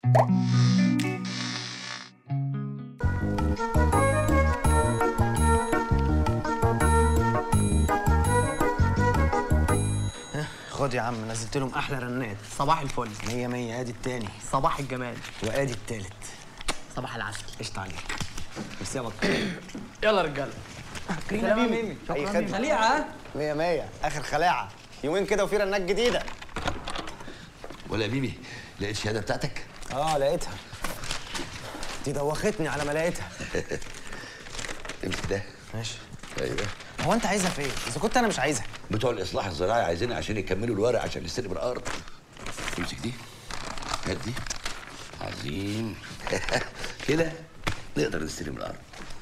خد يا عم نزلت لهم احلى رنات صباح الفل مية مية ادي التاني صباح الجمال وادي التالت صباح العسل قشطة عليك ميرسي يا بكر يلا رجاله سلام يا ميمي اي خدمة خليعه مية مية اخر خلاعة يومين كده وفي رنات جديدة ولا يا ميمي لقيت الشهاده بتاعتك اه لقيتها دي دوختني على ما لقيتها امسك ده ماشي ايوه هو انت عايزها في ايه؟ اذا كنت انا مش عايزها بتوع الاصلاح الزراعي عايزينها عشان يكملوا الورق عشان نستلم الارض امسك دي هات دي عظيم كده نقدر نستلم الارض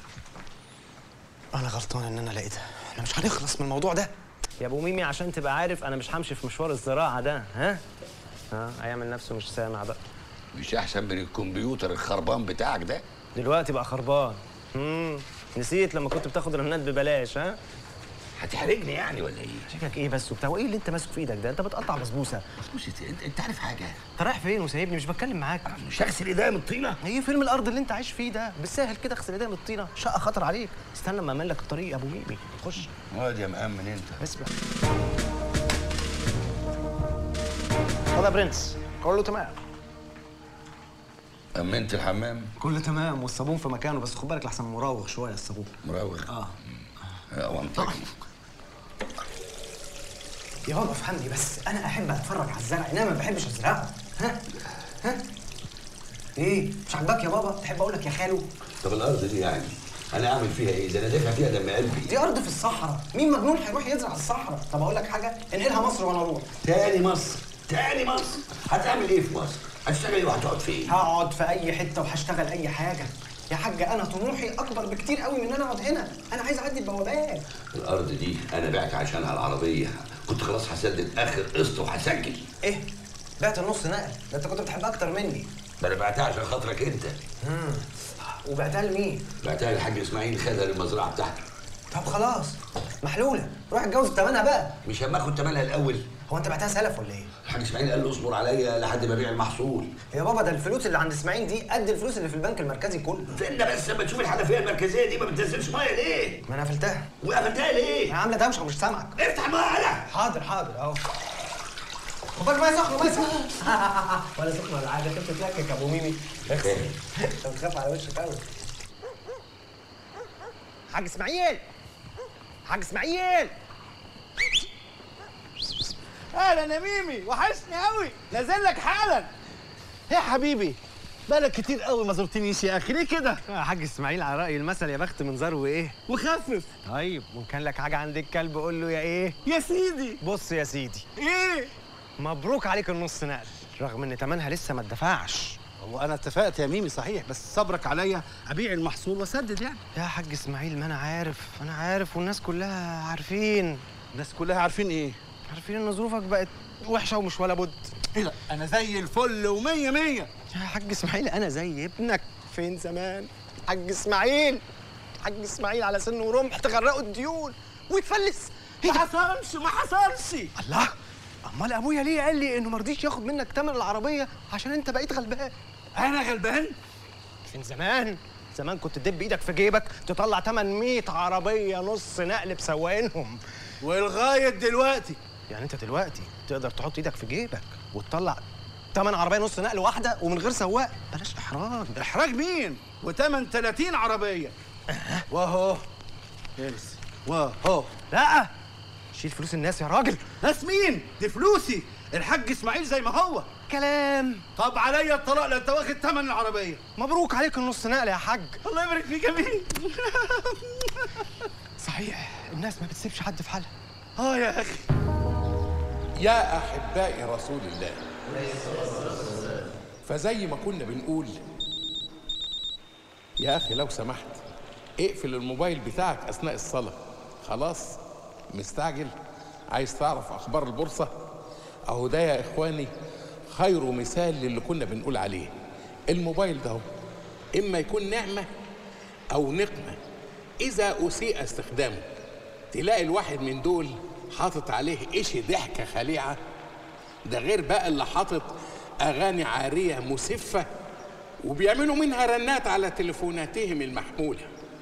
انا غلطان ان انا لقيتها احنا مش هنخلص من الموضوع ده يا ابو ميمي عشان تبقى عارف انا مش همشي في مشوار الزراعه ده ها ها هيعمل نفسه مش سامع بقى مش احسن من الكمبيوتر الخربان بتاعك ده دلوقتي بقى خربان امم نسيت لما كنت بتاخد رهانات ببلاش ها هتحرجني يعني ولا ايه شكلك ايه بس وبتاع وايه اللي انت ماسك في ايدك ده انت بتقطع بسبوسه بص انت انت عارف حاجه انت رايح فين وسايبني مش بتكلم معاك مش هغسل ايديا من الطينه ايه فيلم الارض اللي انت عايش فيه ده بالساهل كده اغسل ايديا من الطينه شقه خطر عليك استنى اما امن لك الطريق يا ابو ميمي خش اقعد يا مأمن انت اسمع خد يا برنس كله تمام امنت الحمام كله تمام والصابون في مكانه بس خد بالك لحسن مراوغ شويه الصابون مراوغ اه اه وانطقي يا بابا افهمني بس انا احب اتفرج على الزرع انما ما بحبش ازرعه ها ها ايه مش عاجباك يا بابا تحب اقول لك يا خالو طب الارض دي يعني انا اعمل فيها ايه ده انا دافع فيها دم قلبي دي ارض في الصحراء مين مجنون هيروح يزرع الصحراء طب اقول لك حاجه انقلها مصر وانا اروح تاني مصر تاني مصر هتعمل ايه في مصر هتشتغل ايه وهتقعد فين هقعد في اي حته وهشتغل اي حاجه يا حاجه انا طموحي اكبر بكتير قوي من ان انا اقعد هنا انا عايز اعدي البوابات الارض دي انا بعت عشانها العربيه كنت خلاص هسدد اخر قسط وهسجل ايه بعت النص نقل ده انت كنت بتحبها اكتر مني ده انا بعتها عشان خاطرك انت وبعتها لمين بعتها للحاج اسماعيل خدها للمزرعه بتاعته طب خلاص محلوله روح اتجوز بتمنها بقى مش اما اخد تمنها الاول هو انت بعتها سلف ولا ايه الحاج اسماعيل قال له اصبر عليا لحد ما ابيع المحصول يا بابا ده الفلوس اللي عند اسماعيل دي قد الفلوس اللي في البنك المركزي كله استنى بس اما تشوف الحنفيه المركزيه دي ما بتنزلش ميه ليه؟ ما انا قفلتها وقفلتها يا ليه؟ عامله دوشه ومش سامعك افتح الميه على حاضر حاضر اهو خد بالك ميه سخنه ميه سخنه ولا سخنه ولا حاجه انت بتتلكك يا ابو ميمي اغسل انت بتخاف على وشك قوي حاج اسماعيل حاج اسماعيل اهلا يا ميمي وحشني قوي نازل لك حالا يا حبيبي بقالك كتير قوي ما زرتنيش يا اخي ليه كده يا حاج اسماعيل على راي المثل يا بخت من زار وايه وخفف طيب وان كان لك حاجه عند الكلب قول له يا ايه يا سيدي بص يا سيدي ايه مبروك عليك النص نقل رغم ان تمنها لسه ما اتدفعش هو انا اتفقت يا ميمي صحيح بس صبرك عليا ابيع المحصول واسدد يعني يا حاج اسماعيل ما انا عارف انا عارف والناس كلها عارفين الناس كلها عارفين ايه عارفين ان ظروفك بقت وحشه ومش ولا بد ايه لا انا زي الفل ومية مية يا حاج اسماعيل انا زي ابنك فين زمان حاج اسماعيل حاج اسماعيل على سن ورمح تغرقوا الديون ويتفلس ما حصلش ما حصلش الله امال ابويا ليه قال لي انه ما رضيش ياخد منك تمن العربيه عشان انت بقيت غلبان انا غلبان فين زمان زمان كنت تدب ايدك في جيبك تطلع تمن 100 عربيه نص نقل بسواقينهم ولغايه دلوقتي يعني انت دلوقتي تقدر تحط ايدك في جيبك وتطلع تمن عربيه نص نقل واحده ومن غير سواق بلاش احراج احراج مين وتمن 30 عربيه واهو يلس واهو لا شيل فلوس الناس يا راجل ناس مين دي فلوسي الحاج اسماعيل زي ما هو كلام طب عليا الطلاق لو انت واخد تمن العربيه مبروك عليك النص نقل يا حاج الله يبارك فيك يا مين صحيح الناس ما بتسيبش حد في حالها اه يا اخي يا احباء رسول الله فزي ما كنا بنقول يا اخي لو سمحت اقفل الموبايل بتاعك اثناء الصلاه خلاص مستعجل عايز تعرف اخبار البورصه اهو ده يا اخواني خير مثال للي كنا بنقول عليه الموبايل ده هو. اما يكون نعمه او نقمه اذا اسيء استخدامه تلاقي الواحد من دول حاطط عليه إشي ضحكة خليعة ده غير بقى اللي حاطط اغاني عاريه مسفه وبيعملوا منها رنات على تليفوناتهم المحموله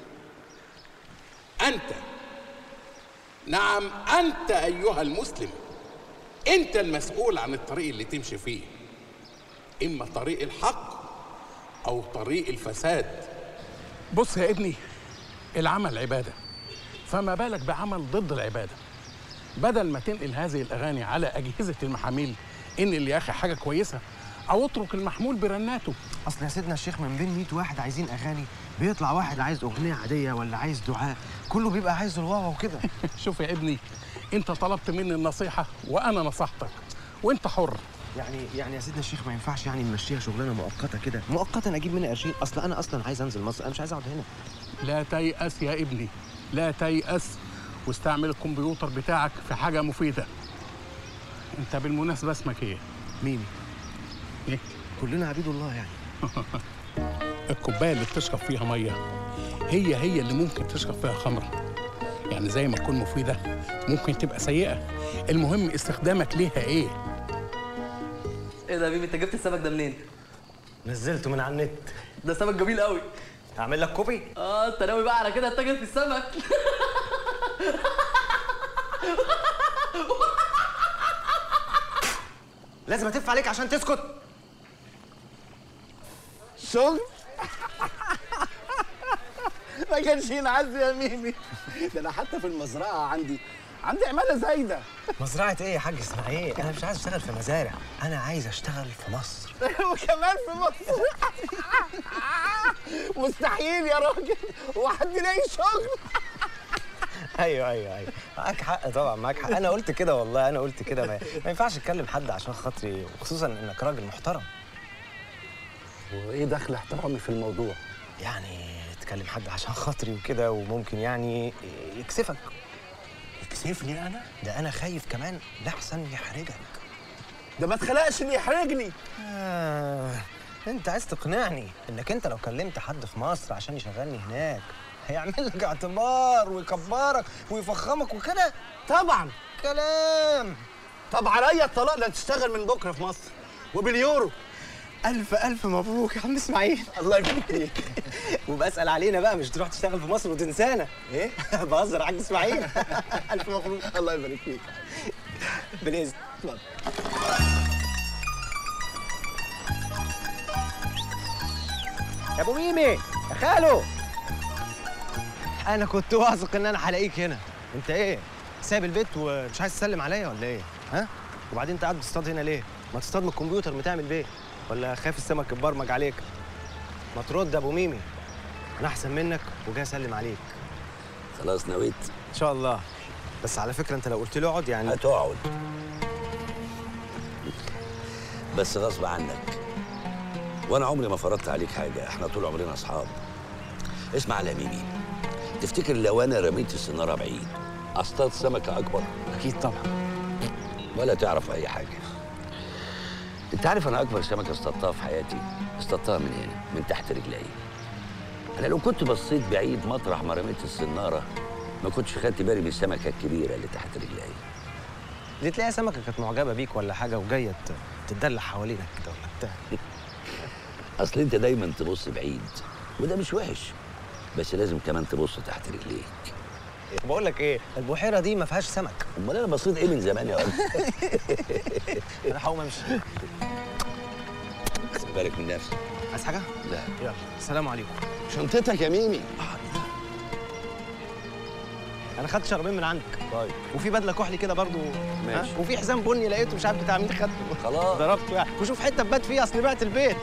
انت نعم انت ايها المسلم انت المسؤول عن الطريق اللي تمشي فيه اما طريق الحق او طريق الفساد بص يا ابني العمل عباده فما بالك بعمل ضد العباده بدل ما تنقل هذه الاغاني على اجهزه المحاميل انقل يا اخي حاجه كويسه او اترك المحمول برناته اصل يا سيدنا الشيخ من بين 100 واحد عايزين اغاني بيطلع واحد عايز اغنيه عاديه ولا عايز دعاء كله بيبقى عايز الواوا وكده شوف يا ابني انت طلبت مني النصيحه وانا نصحتك وانت حر يعني يعني يا سيدنا الشيخ ما ينفعش يعني نمشيها شغلانه مؤقته كده مؤقتا اجيب منها قرشين اصل انا اصلا عايز انزل مصر انا مش عايز اقعد هنا لا تيأس يا ابني لا تيأس واستعمل الكمبيوتر بتاعك في حاجه مفيده انت بالمناسبه اسمك ايه ميمي ايه كلنا عبيد الله يعني الكوبايه اللي بتشرب فيها ميه هي هي اللي ممكن تشرب فيها خمره يعني زي ما تكون مفيده ممكن تبقى سيئه المهم استخدامك ليها ايه ايه ده يا بيبي انت جبت السمك ده منين؟ نزلته من على النت ده سمك جميل قوي اعمل لك كوبي اه انت ناوي بقى على كده تتاجر في السمك لازم اتف عليك عشان تسكت شغل ما كانش ينعز يا ميمي ده انا حتى في المزرعه عندي عندي عماله زايده مزرعه ايه يا حاج اسماعيل انا مش عايز اشتغل في مزارع انا عايز اشتغل في مصر وكمان في مصر مستحيل يا راجل هو حد يلاقي شغل ايوه ايوه ايوه معاك حق طبعا معاك حق انا قلت كده والله انا قلت كده ما, ما ينفعش اتكلم حد عشان خاطري وخصوصا انك راجل محترم وايه دخل احترامي في الموضوع يعني تكلم حد عشان خاطري وكده وممكن يعني يكسفك يكسفني انا ده انا خايف كمان لحسن يحرجك ده ما اتخلقش اللي يحرجني آه. انت عايز تقنعني انك انت لو كلمت حد في مصر عشان يشغلني هناك هيعمل لك اعتبار ويكبرك ويفخمك وكده طبعا كلام طب عليا الطلاق لا تشتغل من بكره في مصر وباليورو الف الف مبروك يا عم اسماعيل الله يبارك فيك وبسال علينا بقى مش تروح تشتغل في مصر وتنسانا ايه بهزر يا حاج اسماعيل الف مبروك الله يبارك فيك بالاذن اتفضل. يا ابو ميمي يا خالو انا كنت واثق ان انا هلاقيك هنا انت ايه سايب البيت ومش عايز تسلم عليا ولا ايه ها وبعدين انت قاعد تصطاد هنا ليه ما تصطاد من الكمبيوتر بتعمل بيه ولا خايف السمك يتبرمج عليك ما ترد يا ابو ميمي انا احسن منك وجاي اسلم عليك خلاص نويت ان شاء الله بس على فكره انت لو قلت لي اقعد يعني هتقعد بس غصب عنك وانا عمري ما فرضت عليك حاجه احنا طول عمرنا اصحاب اسمع يا ميمي تفتكر لو انا رميت السناره بعيد اصطاد سمكه اكبر اكيد طبعا ولا تعرف اي حاجه انت عارف انا اكبر سمكه اصطادتها في حياتي اصطادتها من هنا من تحت رجلي انا لو كنت بصيت بعيد مطرح ما رميت السناره ما كنتش خدت بالي من السمكه الكبيره اللي تحت رجلي دي تلاقيها سمكه كانت معجبه بيك ولا حاجه وجايه ت- تتدلع حوالينك كده ولا بتاع اصل انت دايما تبص بعيد وده مش وحش بس لازم كمان تبص تحت رجليك بقول لك ايه البحيره دي ما فيهاش سمك امال انا بصيت ايه من زمان يا ولد انا هقوم امشي خد بالك من نفسك عايز حاجه لا يلا السلام عليكم شنطتك يا ميمي انا خدت شربين من عندك طيب وفي بدله كحلي كده برضو ماشي. ها؟ وفي حزام بني لقيته مش عارف بتاع مين خدته خلاص. ضربته يعني وشوف حته بات فيها اصل بعت البيت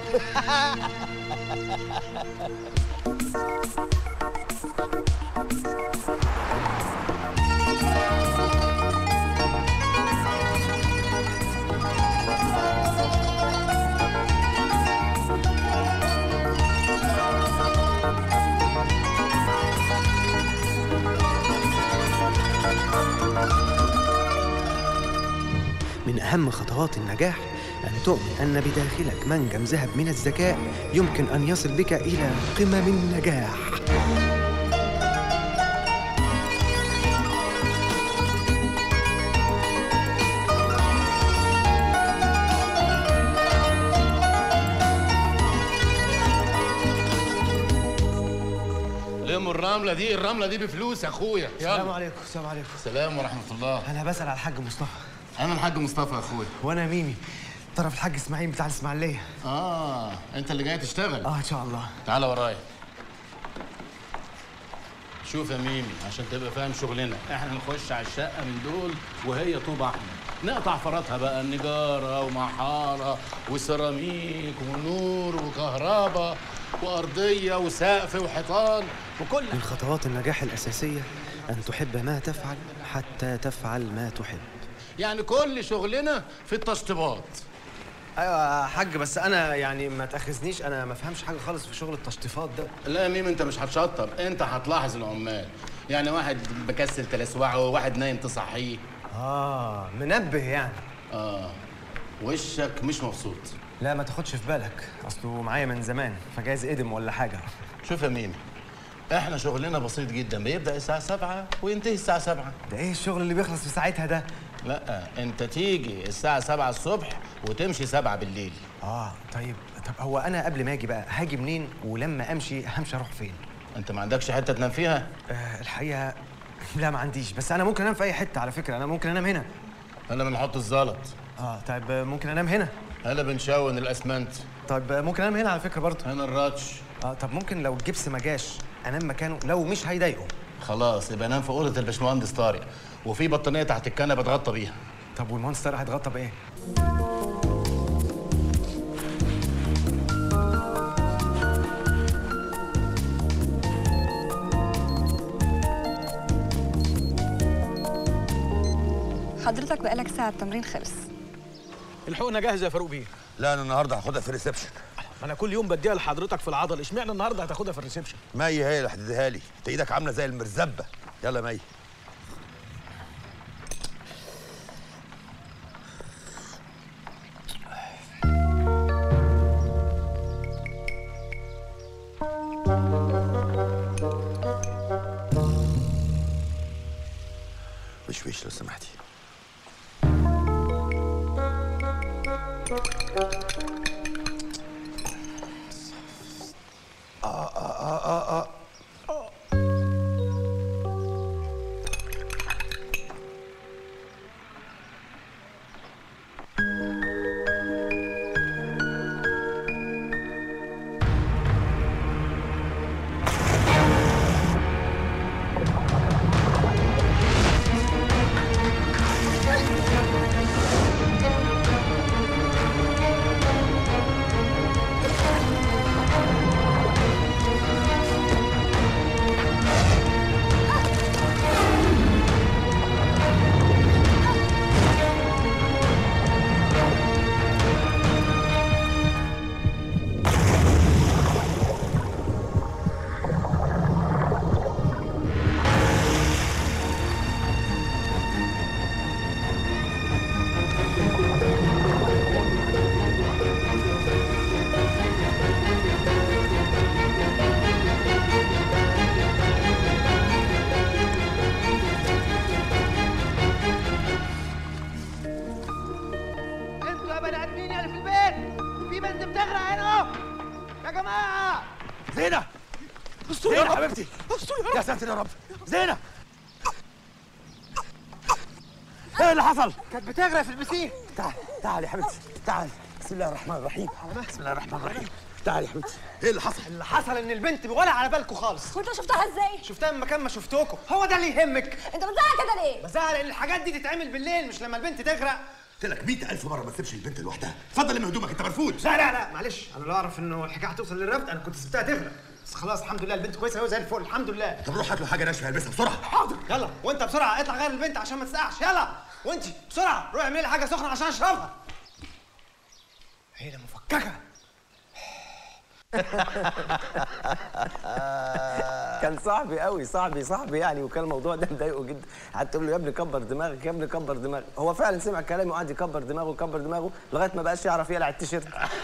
من أهم خطوات النجاح أن تؤمن أن بداخلك منجم ذهب من الذكاء يمكن أن يصل بك إلى قمم النجاح الرمله دي الرمله دي بفلوس يا اخويا السلام يلا عليكم السلام عليكم سلام ورحمه الله انا بسال على الحاج مصطفى انا الحاج مصطفى يا اخويا وانا ميمي طرف الحاج اسماعيل بتاع الاسماعيليه اه انت اللي جاي تشتغل اه ان شاء الله تعالى ورايا شوف يا ميمي عشان تبقى فاهم شغلنا احنا نخش على الشقه من دول وهي طوب احمر نقطع فراتها بقى نجاره ومحاره وسيراميك ونور وكهرباء وارضيه وسقف وحيطان وكل من خطوات النجاح الاساسيه ان تحب ما تفعل حتى تفعل ما تحب يعني كل شغلنا في التشطيبات ايوه يا حاج بس انا يعني ما تاخذنيش انا ما فهمش حاجه خالص في شغل التشطيفات ده لا يا ميم انت مش هتشطب انت هتلاحظ العمال يعني واحد مكسل تلسوعه وواحد نايم تصحيه اه منبه يعني اه وشك مش مبسوط لا ما تاخدش في بالك اصله معايا من زمان فجايز قدم ولا حاجه شوف يا ميمي احنا شغلنا بسيط جدا بيبدا الساعه 7 وينتهي الساعه 7 ده ايه الشغل اللي بيخلص في ساعتها ده لا انت تيجي الساعه 7 الصبح وتمشي 7 بالليل اه طيب طب هو انا قبل ما اجي بقى هاجي منين ولما امشي همشي اروح فين انت ما عندكش حته تنام فيها آه الحقيقه لا ما عنديش بس انا ممكن انام في اي حته على فكره انا ممكن انام هنا انا بنحط الزلط اه طيب آه، ممكن انام هنا انا بنشون الاسمنت طيب آه، ممكن انام هنا على فكره برضه انا الراتش اه طب ممكن لو الجبس ما جاش انام مكانه لو مش هيضايقه خلاص يبقى نام في اوضه الباشمهندس طارق وفي بطانيه تحت الكنبه اتغطى بيها طب والمونستر هيتغطى بايه حضرتك بقالك ساعة التمرين خلص الحقنه جاهزه يا فاروق بيه لا انا النهارده هاخدها في الريسبشن ما انا كل يوم بديها لحضرتك في العضل اشمعنى النهارده هتاخدها في الريسبشن مي هي اللي هتديها لي انت ايدك عامله زي المرزبه يلا مي وش وش لو سمحتي انتوا يا بني ادمين اللي في البيت في بنت بتغرق هنا اهو يا جماعه زينة استر زينة حبيبتي يا ساتر يا رب زينة ايه اللي حصل؟ كانت بتغرق في البسين تعال تعال يا حبيبتي تعال بسم الله الرحمن الرحيم بسم الله الرحمن الرحيم تعال يا حبيبتي ايه اللي حصل؟ اللي حصل ان البنت ولا على بالكم خالص وانت شفتها ازاي؟ شفتها من مكان ما شفتوكوا هو ده اللي يهمك انت بتزعق كده ليه؟ بزعل ان الحاجات دي تتعمل بالليل مش لما البنت تغرق قلت لك 100000 مرة ما تسيبش البنت لوحدها اتفضل لم هدومك انت مرفوض لا لا لا معلش انا لو اعرف انه الحكايه هتوصل للربط انا كنت سبتها تغرق بس خلاص الحمد لله البنت كويسه اهو زي الفل الحمد لله طب روح هات له حاجة ناشفة يلبسها بسرعة حاضر يلا وانت بسرعه اطلع غير البنت عشان ما تسقعش يلا وانت بسرعه روح اعملي حاجه سخنه عشان اشربها هي مفككه كان صاحبي قوي صاحبي صاحبي يعني وكان الموضوع ده مضايقه جدا قعدت اقول له يا ابني كبر دماغك يا ابني كبر دماغك هو فعلا سمع كلامي وقعد يكبر دماغه يكبر دماغه لغايه ما بقاش يعرف يقلع التيشيرت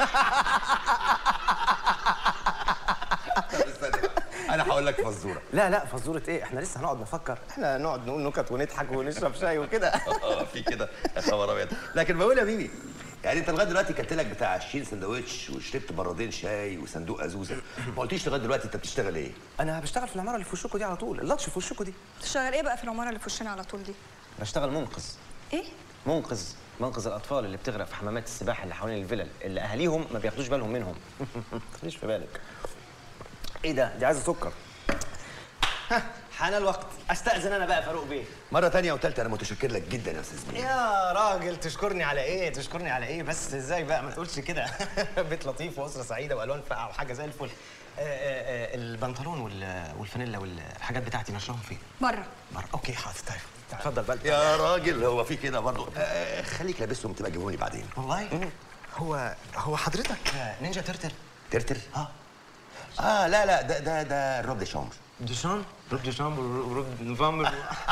انا هقول لك فزورة لا لا فزوره ايه احنا لسه هنقعد نفكر احنا نقعد نقول نكت ونضحك ونشرب شاي وكده اه في كده يا خبر ابيض لكن بقول يا ميمي يعني انت لغايه دلوقتي كلت لك بتاع 20 سندوتش وشربت برادين شاي وصندوق ازوزه ما قلتيش لغايه دلوقتي انت بتشتغل ايه انا بشتغل في العماره اللي في وشكوا دي على طول اللطش في وشكوا دي تشتغل ايه بقى في العماره اللي في وشنا على طول دي بشتغل منقذ ايه منقذ منقذ الاطفال اللي بتغرق في حمامات السباحه اللي حوالين الفلل اللي اهاليهم ما بياخدوش بالهم منهم ما تخليش في بالك ايه ده دي عايزه سكر ها حان الوقت استاذن انا بقى فاروق بيه مره تانية وتالتة انا متشكر لك جدا يا استاذ مين يا راجل تشكرني على ايه تشكرني على ايه بس ازاي بقى ما تقولش كده بيت لطيف واسره سعيده والوان فاقعه وحاجه زي الفل آه، آه، آه، البنطلون وال- والفانيلا والحاجات بتاعتي نشرهم فين بره بره اوكي حاضر طيب اتفضل بقى يا راجل هو في كده برضه آه خليك لابسهم تبقى تجيبهم لي بعدين والله هو هو حضرتك نينجا ترتر ترتر اه اه لا لا ده ده ده الروب دي شامبر ديشان روب ديشان روب نوفمبر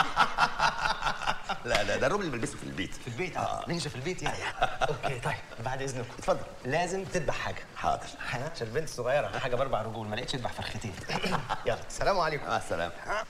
لا لا ده الروب اللي بلبسه في البيت في البيت اه نينجا في البيت يعني اوكي طيب بعد اذنكم اتفضل لازم تذبح حاجه حاضر عشان البنت الصغيره حاجه باربع رجول ما لقيتش تذبح فرختين يلا السلام عليكم مع السلامه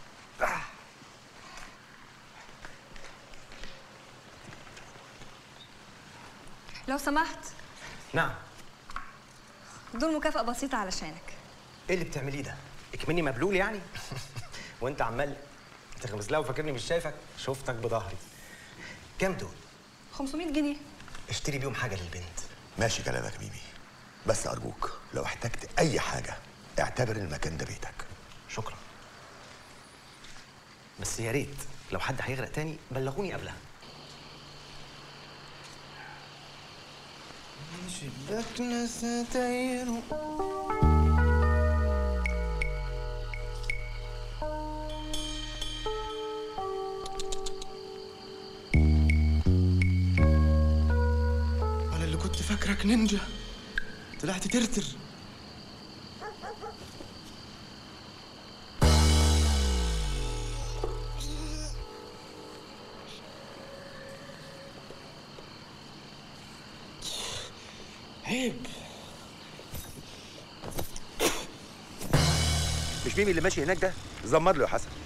لو سمحت نعم دول مكافأة بسيطة علشانك ايه اللي بتعمليه ده؟ اكمني مبلول يعني؟ وانت عمال تغمز لها وفاكرني مش شايفك؟ شفتك بظهري. كام دول؟ 500 جنيه اشتري بيهم حاجه للبنت. ماشي كلامك ميمي بس ارجوك لو احتجت اي حاجه اعتبر المكان ده بيتك شكرا. بس يا ريت لو حد هيغرق تاني بلغوني قبلها. شباكنا ستاير انا اللي كنت فاكرك نينجا طلعت ترتر عيب مش ميمي اللي ماشي هناك ده زمر له يا حسن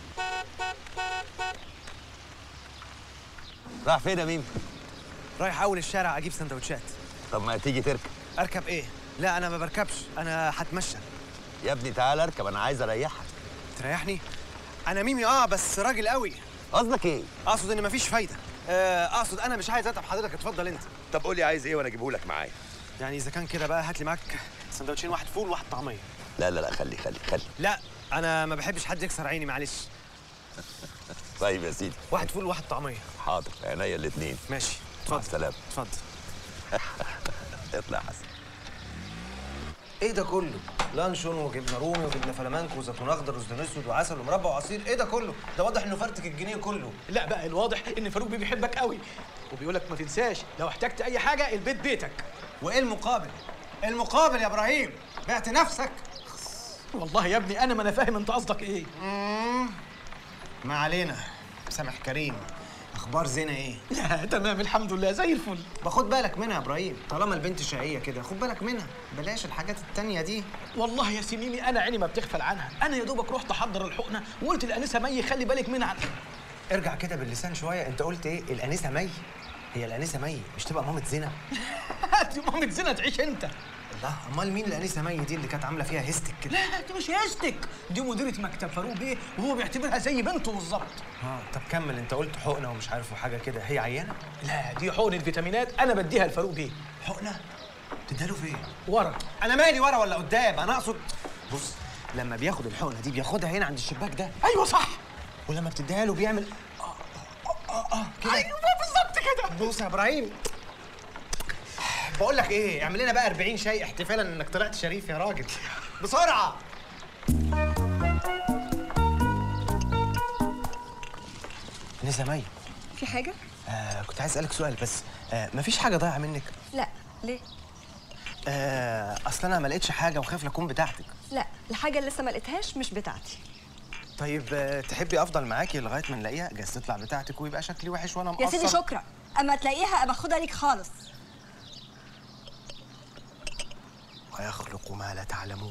راح فين يا ميمي رايح اول الشارع اجيب سندوتشات طب ما تيجي تركب اركب ايه لا انا ما بركبش انا هتمشى يا ابني تعال اركب انا عايز اريحك تريحني انا ميمي اه بس راجل قوي قصدك ايه اقصد ان مفيش فايده آه، اقصد انا مش عايز اتعب حضرتك اتفضل انت طب قول لي عايز ايه وانا اجيبه لك معايا يعني اذا كان كده بقى هات لي معاك سندوتشين واحد فول وواحد طعميه لا لا لا خلي خلي خلي لا انا ما بحبش حد يكسر عيني معلش طيب يا سيدي واحد فول وواحد طعميه حاضر عينيا الاثنين ماشي مع اتفضل السلامه اتفضل اطلع يا حسن ايه ده كله؟ لانشون وجبنه رومي وجبنه فلامانكو وزيتون اخضر وزيتون اسود وعسل ومربى وعصير ايه ده كله؟ ده واضح انه فرتك الجنيه كله لا بقى الواضح ان فاروق بيه بيحبك قوي وبيقول لك ما تنساش لو احتجت اي حاجه البيت بيتك وايه المقابل المقابل يا ابراهيم بعت نفسك والله يا ابني انا ما انا فاهم انت قصدك ايه ما علينا سامح كريم اخبار زينه ايه لا تمام الحمد لله زي الفل باخد بالك منها يا ابراهيم طالما البنت شقيه كده خد بالك منها بلاش الحاجات التانية دي والله يا سنيني انا عيني ما بتغفل عنها انا يا دوبك رحت احضر الحقنه وقلت لانسه مي خلي بالك منها ارجع كده باللسان شويه انت قلت ايه الانسه مي هي الانسه مي مش تبقى مامة زينه دي مامة زينه تعيش انت الله امال مين الانسه مي دي اللي كانت عامله فيها هيستك كده لا دي مش هيستك دي مديره مكتب فاروق بيه وهو بيعتبرها زي بنته بالظبط اه طب كمل انت قلت حقنه ومش عارف وحاجه كده هي عيانه لا دي حقنه فيتامينات انا بديها لفاروق بيه حقنه تديها له فين ورا انا مالي ورا ولا قدام انا اقصد بص لما بياخد الحقنه دي بياخدها هنا عند الشباك ده ايوه صح ولما بتديها له بيعمل اه اه اه, آه كده ايوه بالظبط كده بص يا ابراهيم بقول لك ايه اعمل لنا بقى 40 شاي احتفالا انك طلعت شريف يا راجل بسرعه نسا مي في حاجة؟ آه كنت عايز اسالك سؤال بس آه مفيش حاجه ضايعه منك لا ليه؟ آه اصل انا ما لقيتش حاجه وخاف لا تكون بتاعتك لا الحاجة اللي لسه ما لقيتهاش مش بتاعتي طيب آه تحبي افضل معاكي لغايه ما نلاقيها جايز تطلع بتاعتك ويبقى شكلي وحش وانا مقصر يا سيدي شكرا اما تلاقيها ابقى خدها ليك خالص ويخلق ما لا تعلمون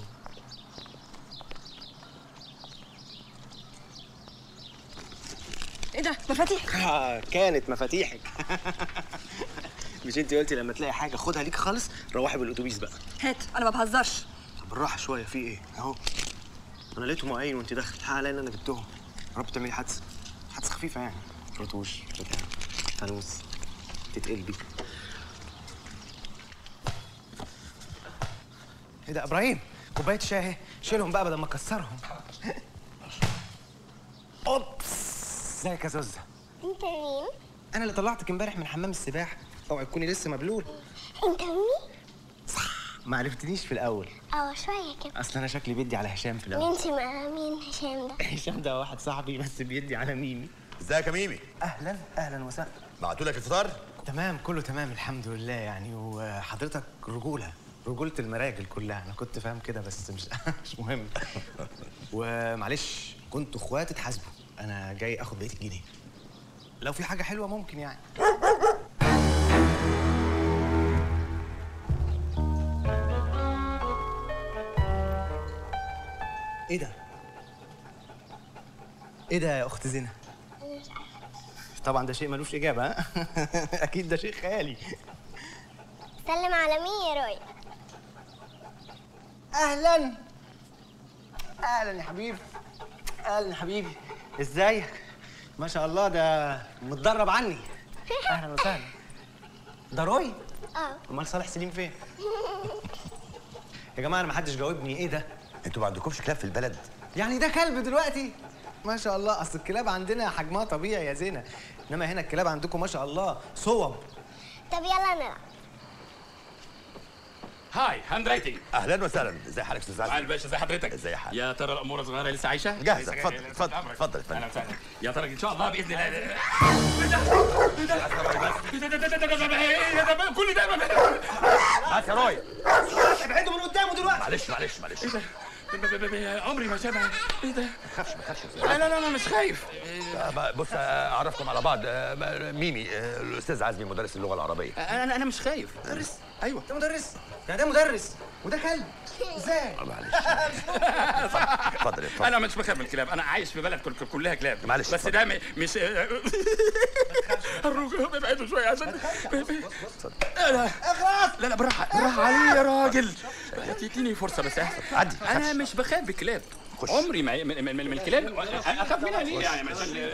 ايه ده مفاتيح آه كانت مفاتيحك مش انت قلتي لما تلاقي حاجه خدها ليك خالص روحي بالاتوبيس بقى هات انا ما بهزرش طب بالراحه شويه في ايه اهو انا لقيتهم واقعين وانت داخل الحق عليا ان انا جبتهم يا رب تعملي حادثه حادثه خفيفه يعني رطوش بتاع فانوس تتقلبي ايه ده ابراهيم كوبايه شاي اهي شيلهم بقى بدل ما اكسرهم اوبس ازيك يا زوزه انت مين؟ انا اللي طلعتك امبارح من حمام السباحه اوعي تكوني لسه مبلول انت مين؟ ما عرفتنيش في الاول اه شوية كده اصل انا شكلي بيدي على هشام في الاول وانت مع مين هشام ده؟ هشام ده واحد صاحبي بس بيدي على ميمي ازيك يا ميمي اهلا اهلا وسهلا بعتوا لك الفطار تمام كله تمام الحمد لله يعني وحضرتك رجوله رجوله المراجل كلها انا كنت فاهم كده بس مش مش مهم ومعلش كنتوا اخوات اتحاسبوا انا جاي اخد بقيه الجنيه لو في حاجه حلوه ممكن يعني ايه ده ايه ده يا اخت زينه طبعا ده شيء ملوش اجابه ها اكيد ده شيء خيالي سلم على مين يا روي؟ اهلا اهلا يا حبيبي اهلا يا حبيبي ازيك ما شاء الله ده متدرب عني اهلا وسهلا ده روي اه امال صالح سليم فين يا جماعه انا ما حدش جاوبني ايه ده انتوا ما عندكمش كلاب في البلد يعني ده كلب دلوقتي ما شاء الله اصل الكلاب عندنا حجمها طبيعي يا زينه انما هنا الكلاب عندكم ما شاء الله صوب طب يلا نلعب هاي هاند رايتنج اهلا وسهلا ازي حضرتك استاذ معالي الباشا ازي حضرتك ازي حضرتك يا ترى الامور الصغيره لسه عايشه جاهزة. اتفضل، اتفضل، اتفضل يا فندم. اهلا وسهلا يا ترى ان شاء الله باذن الله كل ده هات يا روي ابعدوا من قدامه دلوقتي معلش معلش معلش عمري ما شبه ايه ده ما تخافش ما تخافش لا لا لا انا مش خايف آه، بص آه، اعرفكم على بعض آه، ميمي آه، الاستاذ عزمي مدرس اللغه العربيه انا انا مش خايف مدرس ايوه ده مدرس ده ده مدرس وده كلب ازاي معلش اتفضل اتفضل انا مش بخاف من الكلاب انا عايش في بلد كل- كلها كلاب معلش، بس اتفضل. ده م- مش أرجوك ابعدوا شويه عشان لا لا لا لا بالراحه بالراحه علي يا راجل تديني فرصه بس عدي انا مش بخاف بالكلاب خش. عمري ما من, من, من الكلاب اخاف منها ليه يعني عشان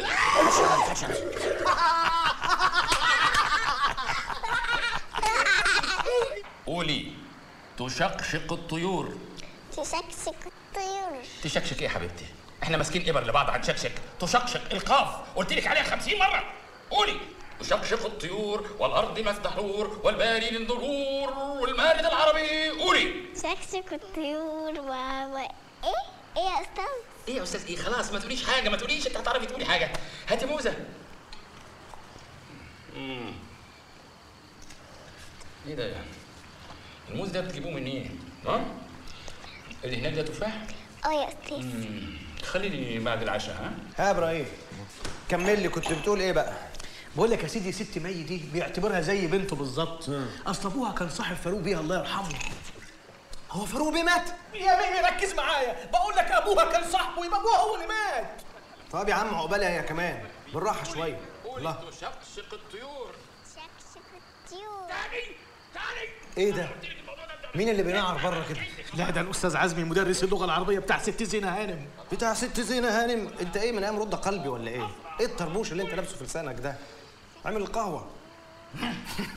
قولي تشقشق الطيور تشكشك الطيور تشكشك ايه يا حبيبتي؟ احنا ماسكين ابر لبعض هنشكشك تشقشق القاف قلت لك عليها 50 مره قولي تشقشق الطيور والارض مسدحور والباري للظهور والمارد العربي قولي تشكشك الطيور و... و... ايه؟ ايه يا استاذ؟ ايه يا استاذ ايه خلاص ما تقوليش حاجه ما تقوليش انت هتعرفي تقولي حاجه هاتي موزه امم ايه ده يعني الموز ده بتجيبوه منين ها اللي هناك ده تفاح اه يا استاذ مم. خليني بعد العشاء ها ها يا ابراهيم كمل لي كنت بتقول ايه بقى بقول لك يا سيدي ست مي دي بيعتبرها زي بنته بالظبط اصل ابوها كان صاحب فاروق بيه الله يرحمه هو فاروق بيه مات يا ميمي ركز معايا بقول لك ابوها كان صاحبه يبقى ابوها هو اللي مات طب يا عم عقبالها هي كمان بالراحه شويه الله قولي تشقشق الطيور تشكشك الطيور ايه ده مين اللي بينعر بره كده لا ده الاستاذ عزمي مدرس اللغه العربيه بتاع ست زينه هانم بتاع ست زينه هانم انت ايه من ايام رد قلبي ولا ايه ايه الطربوش اللي انت لابسه في لسانك ده عامل القهوه